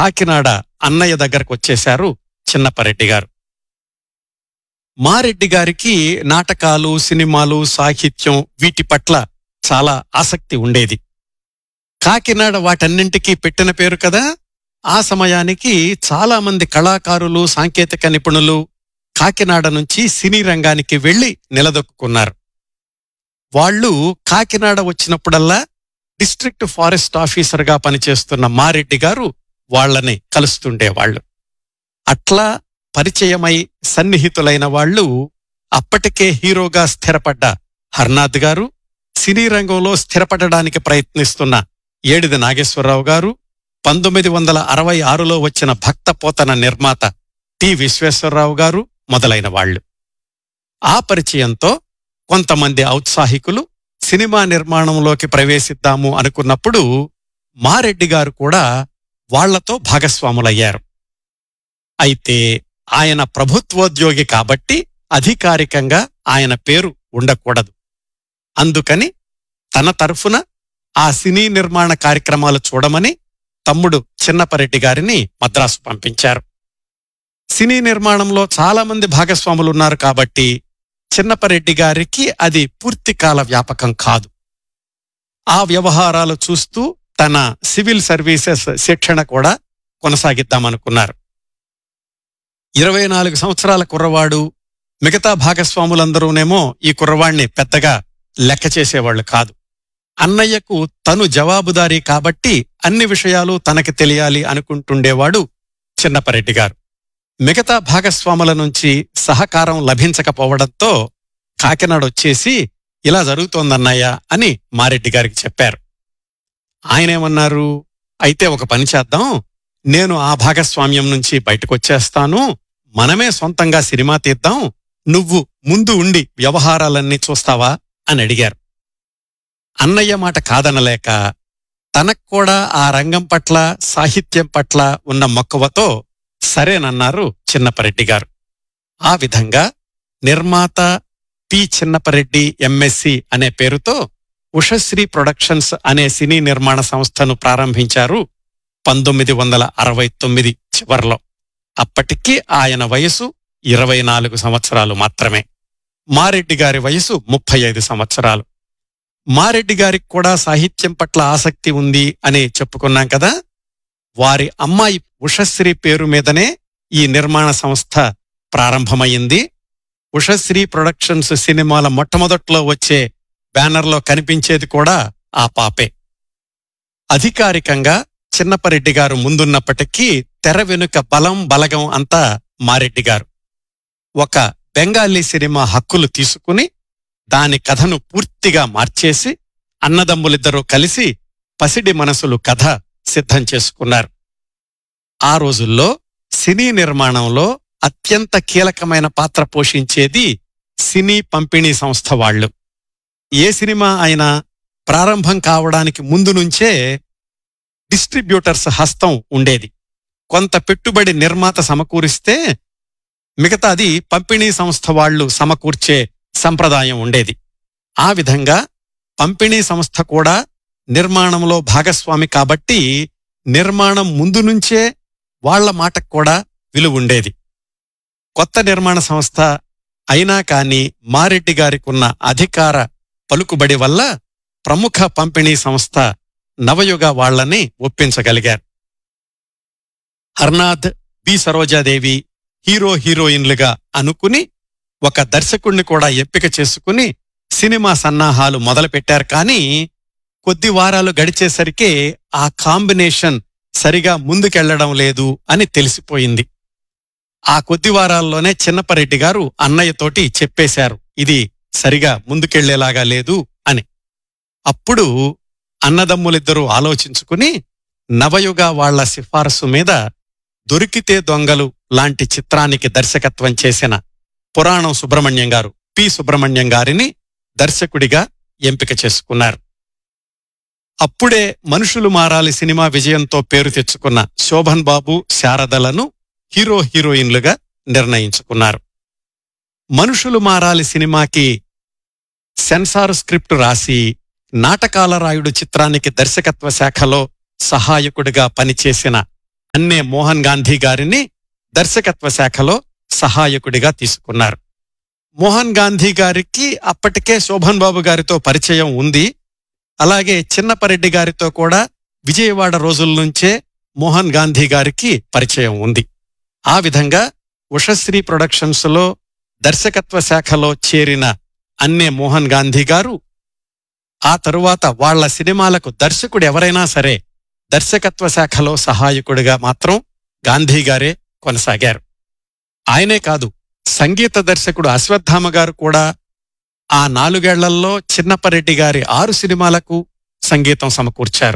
కాకినాడ అన్నయ్య దగ్గరకు వచ్చేశారు చిన్నపరెడ్డి గారు మారెడ్డి గారికి నాటకాలు సినిమాలు సాహిత్యం వీటి పట్ల చాలా ఆసక్తి ఉండేది కాకినాడ వాటన్నింటికీ పెట్టిన పేరు కదా ఆ సమయానికి చాలా మంది కళాకారులు సాంకేతిక నిపుణులు కాకినాడ నుంచి సినీ రంగానికి వెళ్లి నిలదొక్కున్నారు వాళ్ళు కాకినాడ వచ్చినప్పుడల్లా డిస్ట్రిక్ట్ ఫారెస్ట్ ఆఫీసర్గా పనిచేస్తున్న మారెడ్డి గారు వాళ్ళని కలుస్తుండేవాళ్లు అట్లా పరిచయమై సన్నిహితులైన వాళ్ళు అప్పటికే హీరోగా స్థిరపడ్డ హర్నాథ్ గారు సినీ రంగంలో స్థిరపడడానికి ప్రయత్నిస్తున్న ఏడిది నాగేశ్వరరావు గారు పంతొమ్మిది వందల అరవై ఆరులో వచ్చిన భక్త పోతన నిర్మాత టి విశ్వేశ్వరరావు గారు మొదలైన వాళ్ళు ఆ పరిచయంతో కొంతమంది ఔత్సాహికులు సినిమా నిర్మాణంలోకి ప్రవేశిద్దాము అనుకున్నప్పుడు మారెడ్డి గారు కూడా వాళ్లతో భాగస్వాములయ్యారు అయితే ఆయన ప్రభుత్వోద్యోగి కాబట్టి అధికారికంగా ఆయన పేరు ఉండకూడదు అందుకని తన తరఫున ఆ సినీ నిర్మాణ కార్యక్రమాలు చూడమని తమ్ముడు చిన్నపరెడ్డి గారిని మద్రాసు పంపించారు సినీ నిర్మాణంలో చాలా మంది భాగస్వాములున్నారు కాబట్టి చిన్నపరెడ్డి గారికి అది పూర్తికాల వ్యాపకం కాదు ఆ వ్యవహారాలు చూస్తూ తన సివిల్ సర్వీసెస్ శిక్షణ కూడా కొనసాగిద్దామనుకున్నారు ఇరవై నాలుగు సంవత్సరాల కుర్రవాడు మిగతా భాగస్వాములందరూనేమో ఈ కుర్రవాణ్ణి పెద్దగా లెక్క చేసేవాళ్లు కాదు అన్నయ్యకు తను జవాబుదారీ కాబట్టి అన్ని విషయాలు తనకి తెలియాలి అనుకుంటుండేవాడు చిన్నపరెడ్డి గారు మిగతా భాగస్వాముల నుంచి సహకారం లభించకపోవడంతో కాకినాడ వచ్చేసి ఇలా జరుగుతోందన్నయ్య అని మారెడ్డి గారికి చెప్పారు ఆయనేమన్నారు అయితే ఒక పని చేద్దాం నేను ఆ భాగస్వామ్యం నుంచి బయటకొచ్చేస్తాను మనమే సొంతంగా సినిమా తీద్దాం నువ్వు ముందు ఉండి వ్యవహారాలన్నీ చూస్తావా అని అడిగారు అన్నయ్య మాట కాదనలేక తనక్కూడా ఆ రంగం పట్ల సాహిత్యం పట్ల ఉన్న మక్కువతో సరేనన్నారు చిన్నపరెడ్డి గారు ఆ విధంగా నిర్మాత పి చిన్నపరెడ్డి ఎంఎస్సి అనే పేరుతో ఉషశ్రీ ప్రొడక్షన్స్ అనే సినీ నిర్మాణ సంస్థను ప్రారంభించారు పంతొమ్మిది వందల అరవై తొమ్మిది చివర్లో అప్పటికి ఆయన వయసు ఇరవై నాలుగు సంవత్సరాలు మాత్రమే మారెడ్డి గారి వయసు ముప్పై ఐదు సంవత్సరాలు మారెడ్డి గారికి కూడా సాహిత్యం పట్ల ఆసక్తి ఉంది అని చెప్పుకున్నాం కదా వారి అమ్మాయి ఉషశ్రీ పేరు మీదనే ఈ నిర్మాణ సంస్థ ప్రారంభమైంది ఉషశ్రీ ప్రొడక్షన్స్ సినిమాల మొట్టమొదట్లో వచ్చే బ్యానర్లో కనిపించేది కూడా ఆ పాపే అధికారికంగా చిన్నపరెడ్డి గారు ముందున్నప్పటికీ తెర వెనుక బలం బలగం అంతా మారెడ్డి గారు ఒక బెంగాలీ సినిమా హక్కులు తీసుకుని దాని కథను పూర్తిగా మార్చేసి అన్నదమ్ములిద్దరూ కలిసి పసిడి మనసులు కథ సిద్ధం చేసుకున్నారు ఆ రోజుల్లో సినీ నిర్మాణంలో అత్యంత కీలకమైన పాత్ర పోషించేది సినీ పంపిణీ సంస్థ వాళ్ళు ఏ సినిమా అయినా ప్రారంభం కావడానికి ముందు నుంచే డిస్ట్రిబ్యూటర్స్ హస్తం ఉండేది కొంత పెట్టుబడి నిర్మాత సమకూరిస్తే మిగతాది పంపిణీ సంస్థ వాళ్ళు సమకూర్చే సంప్రదాయం ఉండేది ఆ విధంగా పంపిణీ సంస్థ కూడా నిర్మాణంలో భాగస్వామి కాబట్టి నిర్మాణం ముందు నుంచే వాళ్ల మాటకు కూడా విలువ ఉండేది కొత్త నిర్మాణ సంస్థ అయినా కాని మారెడ్డి గారికున్న అధికార పలుకుబడి వల్ల ప్రముఖ పంపిణీ సంస్థ నవయుగ వాళ్లని ఒప్పించగలిగారు హర్నాథ్ బి సరోజాదేవి హీరో హీరోయిన్లుగా అనుకుని ఒక దర్శకుణ్ణి కూడా ఎంపిక చేసుకుని సినిమా సన్నాహాలు మొదలుపెట్టారు కానీ కొద్ది వారాలు గడిచేసరికే ఆ కాంబినేషన్ సరిగా ముందుకెళ్లడం లేదు అని తెలిసిపోయింది ఆ కొద్ది వారాల్లోనే చిన్నపరెడ్డి గారు అన్నయ్యతోటి చెప్పేశారు ఇది సరిగా ముందుకెళ్లేలాగా లేదు అని అప్పుడు అన్నదమ్ములిద్దరూ ఆలోచించుకుని నవయుగ వాళ్ల సిఫారసు మీద దొరికితే దొంగలు లాంటి చిత్రానికి దర్శకత్వం చేసిన పురాణం సుబ్రహ్మణ్యం గారు పి సుబ్రహ్మణ్యం గారిని దర్శకుడిగా ఎంపిక చేసుకున్నారు అప్పుడే మనుషులు మారాలి సినిమా విజయంతో పేరు తెచ్చుకున్న శోభన్ బాబు శారదలను హీరో హీరోయిన్లుగా నిర్ణయించుకున్నారు మనుషులు మారాలి సినిమాకి సెన్సార్ స్క్రిప్ట్ రాసి నాటకాల రాయుడు చిత్రానికి దర్శకత్వ శాఖలో సహాయకుడిగా పనిచేసిన అన్నే మోహన్ గాంధీ గారిని దర్శకత్వ శాఖలో సహాయకుడిగా తీసుకున్నారు మోహన్ గాంధీ గారికి అప్పటికే శోభన్ బాబు గారితో పరిచయం ఉంది అలాగే చిన్నపరెడ్డి గారితో కూడా విజయవాడ రోజుల నుంచే మోహన్ గాంధీ గారికి పరిచయం ఉంది ఆ విధంగా ఉషశ్రీ ప్రొడక్షన్స్ లో దర్శకత్వ శాఖలో చేరిన అన్నే మోహన్ గాంధీ గారు ఆ తరువాత వాళ్ళ సినిమాలకు దర్శకుడు ఎవరైనా సరే దర్శకత్వ శాఖలో సహాయకుడిగా మాత్రం గాంధీ గారే కొనసాగారు ఆయనే కాదు సంగీత దర్శకుడు అశ్వత్థామ గారు కూడా ఆ నాలుగేళ్లలో చిన్నపరెడ్డి గారి ఆరు సినిమాలకు సంగీతం సమకూర్చారు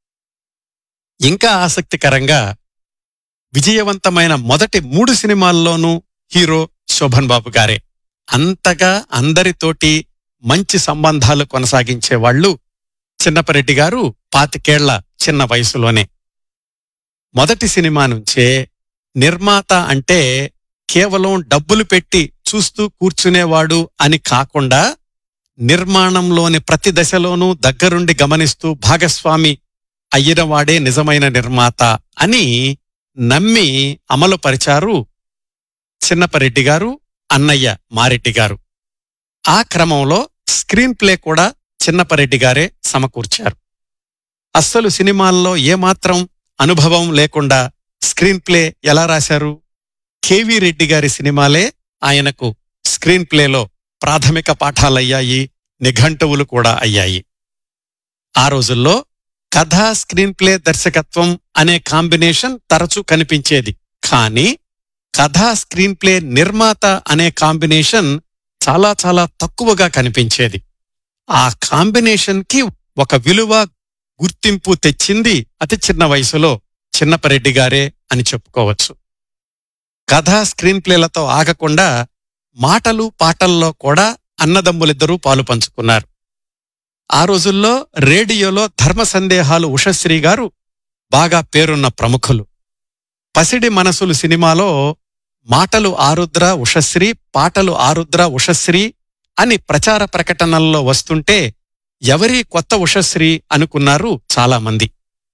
ఇంకా ఆసక్తికరంగా విజయవంతమైన మొదటి మూడు సినిమాల్లోనూ హీరో శోభన్ బాబు గారే అంతగా అందరితోటి మంచి సంబంధాలు కొనసాగించే వాళ్ళు చిన్నపరెడ్డి గారు పాతికేళ్ల చిన్న వయసులోనే మొదటి సినిమా నుంచే నిర్మాత అంటే కేవలం డబ్బులు పెట్టి చూస్తూ కూర్చునేవాడు అని కాకుండా నిర్మాణంలోని ప్రతి దశలోనూ దగ్గరుండి గమనిస్తూ భాగస్వామి అయ్యినవాడే నిజమైన నిర్మాత అని నమ్మి అమలుపరిచారు చిన్నపరెడ్డి గారు అన్నయ్య మారెడ్డి గారు ఆ క్రమంలో స్క్రీన్ ప్లే కూడా చిన్నపరెడ్డి గారే సమకూర్చారు అస్సలు సినిమాల్లో ఏమాత్రం అనుభవం లేకుండా స్క్రీన్ ప్లే ఎలా రాశారు కేవీ రెడ్డి గారి సినిమాలే ఆయనకు స్క్రీన్ ప్లేలో ప్రాథమిక పాఠాలయ్యాయి నిఘంటువులు కూడా అయ్యాయి ఆ రోజుల్లో కథ స్క్రీన్ ప్లే దర్శకత్వం అనే కాంబినేషన్ తరచూ కనిపించేది కానీ కథ స్క్రీన్ ప్లే నిర్మాత అనే కాంబినేషన్ చాలా చాలా తక్కువగా కనిపించేది ఆ కాంబినేషన్ కి ఒక విలువ గుర్తింపు తెచ్చింది అతి చిన్న వయసులో చిన్నపరెడ్డి గారే అని చెప్పుకోవచ్చు కథ స్క్రీన్ ప్లేలతో ఆగకుండా మాటలు పాటల్లో కూడా అన్నదమ్ములిద్దరూ పాలు పంచుకున్నారు ఆ రోజుల్లో రేడియోలో ధర్మ సందేహాలు ఉషశ్రీ గారు బాగా పేరున్న ప్రముఖులు పసిడి మనసులు సినిమాలో మాటలు ఆరుద్ర ఉషశ్రీ పాటలు ఆరుద్ర ఉషశ్రీ అని ప్రచార ప్రకటనల్లో వస్తుంటే ఎవరి కొత్త ఉషశ్రీ అనుకున్నారు చాలామంది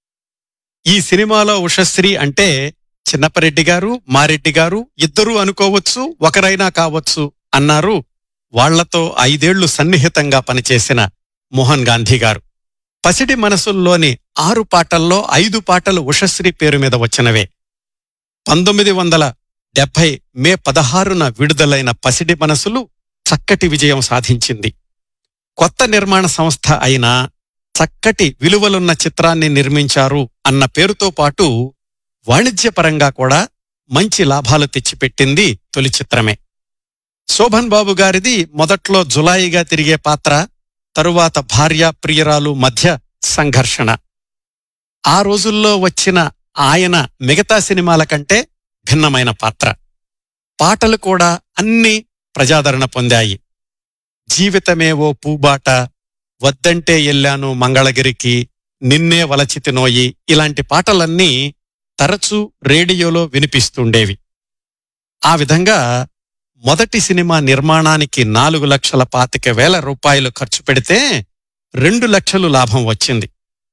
ఈ సినిమాలో ఉషశ్రీ అంటే చిన్నపరెడ్డి గారు మారెడ్డి గారు ఇద్దరూ అనుకోవచ్చు ఒకరైనా కావచ్చు అన్నారు వాళ్లతో ఐదేళ్లు సన్నిహితంగా పనిచేసిన మోహన్ గాంధీ గారు పసిడి మనసుల్లోని ఆరు పాటల్లో ఐదు పాటలు ఉషశ్రీ పేరు మీద వచ్చినవే పంతొమ్మిది వందల డెబ్బై మే పదహారున విడుదలైన పసిడి మనసులు చక్కటి విజయం సాధించింది కొత్త నిర్మాణ సంస్థ అయినా చక్కటి విలువలున్న చిత్రాన్ని నిర్మించారు అన్న పేరుతో పాటు వాణిజ్యపరంగా కూడా మంచి లాభాలు తెచ్చిపెట్టింది తొలి చిత్రమే శోభన్ బాబు గారిది మొదట్లో జులాయిగా తిరిగే పాత్ర తరువాత భార్య ప్రియురాలు మధ్య సంఘర్షణ ఆ రోజుల్లో వచ్చిన ఆయన మిగతా సినిమాల కంటే భిన్నమైన పాత్ర పాటలు కూడా అన్ని ప్రజాదరణ పొందాయి జీవితమే ఓ పూబాట వద్దంటే ఎల్లాను మంగళగిరికి నిన్నే వలచితినోయి ఇలాంటి పాటలన్నీ తరచూ రేడియోలో వినిపిస్తుండేవి ఆ విధంగా మొదటి సినిమా నిర్మాణానికి నాలుగు లక్షల పాతిక వేల రూపాయలు ఖర్చు పెడితే రెండు లక్షలు లాభం వచ్చింది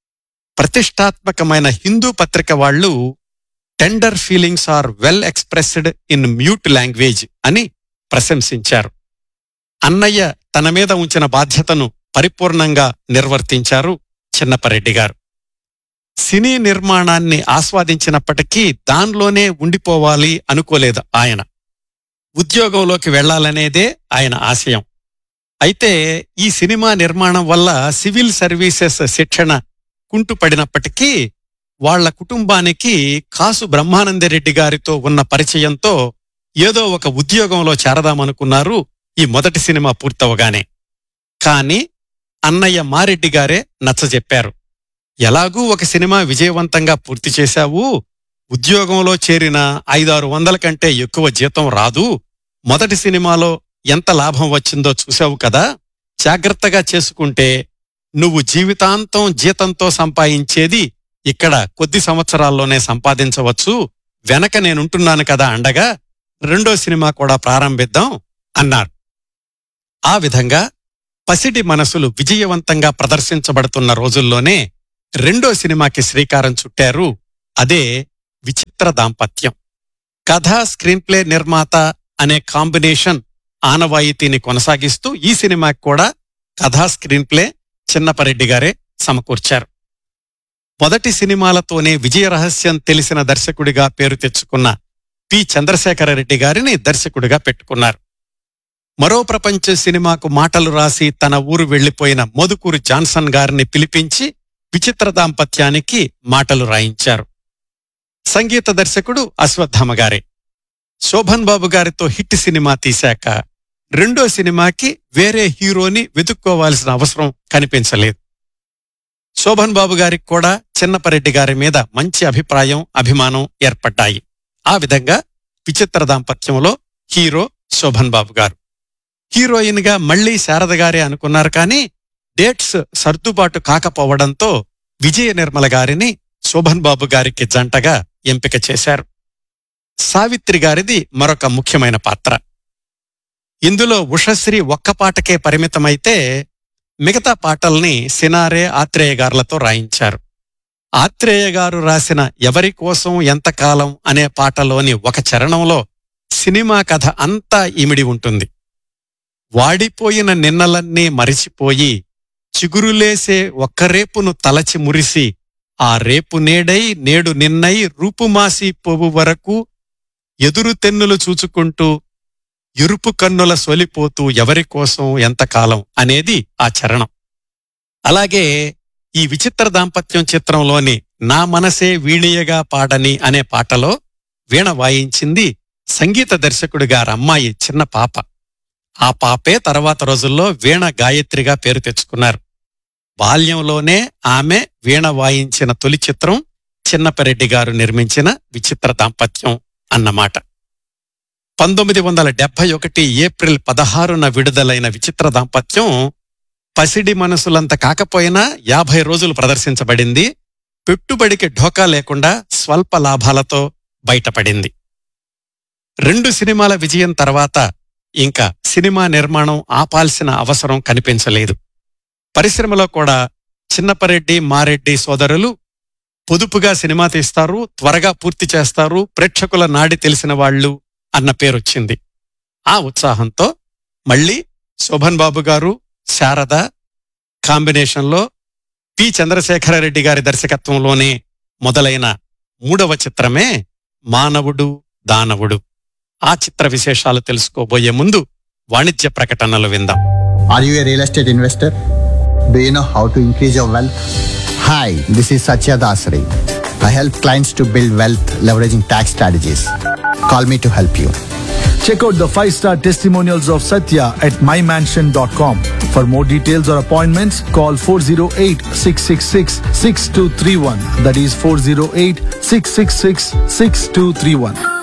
ప్రతిష్టాత్మకమైన హిందూ పత్రిక వాళ్ళు tender feelings are well expressed in mute language అని ప్రశంసించారు అన్నయ్య తన మీద ఉంచిన బాధ్యతను పరిపూర్ణంగా నిర్వర్తించారు చిన్నపరెడ్డి గారు సినీ నిర్మాణాన్ని ఆస్వాదించినప్పటికీ దానిలోనే ఉండిపోవాలి అనుకోలేదు ఆయన ఉద్యోగంలోకి వెళ్లాలనేదే ఆయన ఆశయం అయితే ఈ సినిమా నిర్మాణం వల్ల సివిల్ సర్వీసెస్ శిక్షణ కుంటుపడినప్పటికీ వాళ్ల కుటుంబానికి కాసు బ్రహ్మానందరెడ్డి గారితో ఉన్న పరిచయంతో ఏదో ఒక ఉద్యోగంలో చేరదామనుకున్నారు ఈ మొదటి సినిమా పూర్తవగానే కాని అన్నయ్య మారెడ్డి గారే నచ్చజెప్పారు ఎలాగూ ఒక సినిమా విజయవంతంగా పూర్తి చేశావు ఉద్యోగంలో చేరిన ఐదారు వందల కంటే ఎక్కువ జీతం రాదు మొదటి సినిమాలో ఎంత లాభం వచ్చిందో చూశావు కదా జాగ్రత్తగా చేసుకుంటే నువ్వు జీవితాంతం జీతంతో సంపాదించేది ఇక్కడ కొద్ది సంవత్సరాల్లోనే సంపాదించవచ్చు వెనక నేనుంటున్నాను కదా అండగా రెండో సినిమా కూడా ప్రారంభిద్దాం అన్నారు ఆ విధంగా పసిడి మనసులు విజయవంతంగా ప్రదర్శించబడుతున్న రోజుల్లోనే రెండో సినిమాకి శ్రీకారం చుట్టారు అదే విచిత్ర విచిత్ర దాంపత్యం కథ స్క్రీన్ ప్లే నిర్మాత అనే కాంబినేషన్ ఆనవాయితీని కొనసాగిస్తూ ఈ సినిమాకి కూడా కథా స్క్రీన్ ప్లే చిన్నపరెడ్డి గారే సమకూర్చారు మొదటి సినిమాలతోనే విజయ రహస్యం తెలిసిన దర్శకుడిగా పేరు తెచ్చుకున్న పి చంద్రశేఖర రెడ్డి గారిని దర్శకుడిగా పెట్టుకున్నారు మరో ప్రపంచ సినిమాకు మాటలు రాసి తన ఊరు వెళ్లిపోయిన మోదుకూరు జాన్సన్ గారిని పిలిపించి విచిత్ర దాంపత్యానికి మాటలు రాయించారు సంగీత దర్శకుడు అశ్వత్థామ గారే శోభన్ బాబు గారితో హిట్ సినిమా తీశాక రెండో సినిమాకి వేరే హీరోని వెతుక్కోవాల్సిన అవసరం కనిపించలేదు శోభన్ బాబు గారికి కూడా చిన్నపరెడ్డి గారి మీద మంచి అభిప్రాయం అభిమానం ఏర్పడ్డాయి ఆ విధంగా విచిత్ర దాంపత్యంలో హీరో శోభన్ బాబు గారు హీరోయిన్ గా మళ్లీ శారద గారే అనుకున్నారు కానీ డేట్స్ సర్దుబాటు కాకపోవడంతో విజయ నిర్మల గారిని శోభన్ బాబు గారికి జంటగా ఎంపిక చేశారు సావిత్రి గారిది మరొక ముఖ్యమైన పాత్ర ఇందులో ఉషశ్రీ ఒక్క పాటకే పరిమితమైతే మిగతా పాటల్ని సినారే ఆత్రేయ గారులతో రాయించారు ఆత్రేయ గారు రాసిన ఎవరి కోసం ఎంతకాలం అనే పాటలోని ఒక చరణంలో సినిమా కథ అంతా ఇమిడి ఉంటుంది వాడిపోయిన నిన్నలన్నీ మరిచిపోయి చిగురులేసే ఒక్క రేపును తలచి మురిసి ఆ రేపు నేడై నేడు నిన్నై రూపుమాసి పోవు వరకు ఎదురు తెన్నులు చూచుకుంటూ ఎరుపు కన్నుల సొలిపోతూ ఎవరి కోసం ఎంతకాలం అనేది ఆ చరణం అలాగే ఈ విచిత్ర దాంపత్యం చిత్రంలోని నా మనసే వీణియగా పాడని అనే పాటలో వీణ వాయించింది సంగీత దర్శకుడి గారమ్మాయి చిన్న పాప ఆ పాపే తర్వాత రోజుల్లో వీణ గాయత్రిగా పేరు తెచ్చుకున్నారు బాల్యంలోనే ఆమె వీణ వాయించిన తొలి చిత్రం చిన్నపరెడ్డి గారు నిర్మించిన విచిత్ర దాంపత్యం అన్నమాట పంతొమ్మిది వందల డెబ్బై ఒకటి ఏప్రిల్ పదహారున విడుదలైన విచిత్ర దాంపత్యం పసిడి మనసులంత కాకపోయినా యాభై రోజులు ప్రదర్శించబడింది పెట్టుబడికి ఢోకా లేకుండా స్వల్ప లాభాలతో బయటపడింది రెండు సినిమాల విజయం తర్వాత ఇంకా సినిమా నిర్మాణం ఆపాల్సిన అవసరం కనిపించలేదు పరిశ్రమలో కూడా చిన్నపరెడ్డి మారెడ్డి సోదరులు పొదుపుగా సినిమా తీస్తారు త్వరగా పూర్తి చేస్తారు ప్రేక్షకుల నాడి తెలిసిన వాళ్ళు అన్న పేరొచ్చింది ఆ ఉత్సాహంతో మళ్ళీ శోభన్ బాబు గారు శారద కాంబినేషన్లో పి చంద్రశేఖరరెడ్డి గారి దర్శకత్వంలోనే మొదలైన మూడవ చిత్రమే మానవుడు దానవుడు ఆ చిత్ర విశేషాలు తెలుసుకోబోయే ముందు వాణిజ్య ప్రకటనలు విందాం Are you a real estate investor? Do you know how to increase your wealth? Hi, this is Satya Dasari. I help clients to build wealth leveraging tax strategies. Call me to help you. Check out the five star testimonials of Satya at mymansion.com. For more details or appointments, call 408 666 6231. That is 408 666 6231.